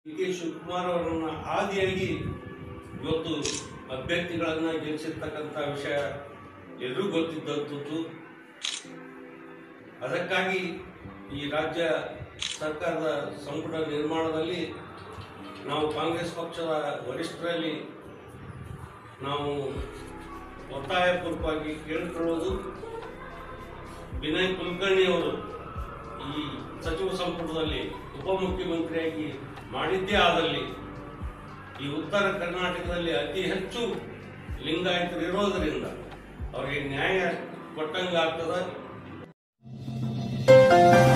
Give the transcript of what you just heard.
D K Shivakumar ಅವರನ್ನ ಆದಿಯಾಗಿ ಇವತ್ತು ಅಭ್ಯರ್ಥಿಗಳನ್ನ ಗೆಲ್ಲಿಸಿರ್ತಕ್ಕಂಥ ವಿಷಯ ಎಲ್ಲರೂ ಗೊತ್ತಿದ್ದಂಥದ್ದು ಅದಕ್ಕಾಗಿ ಈ ರಾಜ್ಯ ಸರ್ಕಾರದ ಸಂಪುಟ ನಿರ್ಮಾಣದಲ್ಲಿ ನಾವು ಕಾಂಗ್ರೆಸ್ ಪಕ್ಷದ ವರಿಷ್ಠರಲ್ಲಿ ನಾವು ಒತ್ತಾಯಪೂರ್ವಕವಾಗಿ ಕೇಳಿಕೊಳ್ಳೋದು ವಿನಯ್ ಕುಲಕರ್ಣಿ ಅವರು ಈ ಸಚಿವ ಸಂಪುಟದಲ್ಲಿ ಉಪಮುಖ್ಯಮಂತ್ರಿಯಾಗಿ ಮಾಡಿದ್ದೇ ಆದಲ್ಲಿ ಈ ಉತ್ತರ ಕರ್ನಾಟಕದಲ್ಲಿ ಅತಿ ಹೆಚ್ಚು ಲಿಂಗಾಯತರು ಇರೋದರಿಂದ ಅವರಿಗೆ ನ್ಯಾಯ ಕೊಟ್ಟಂಗಾಗ್ತದ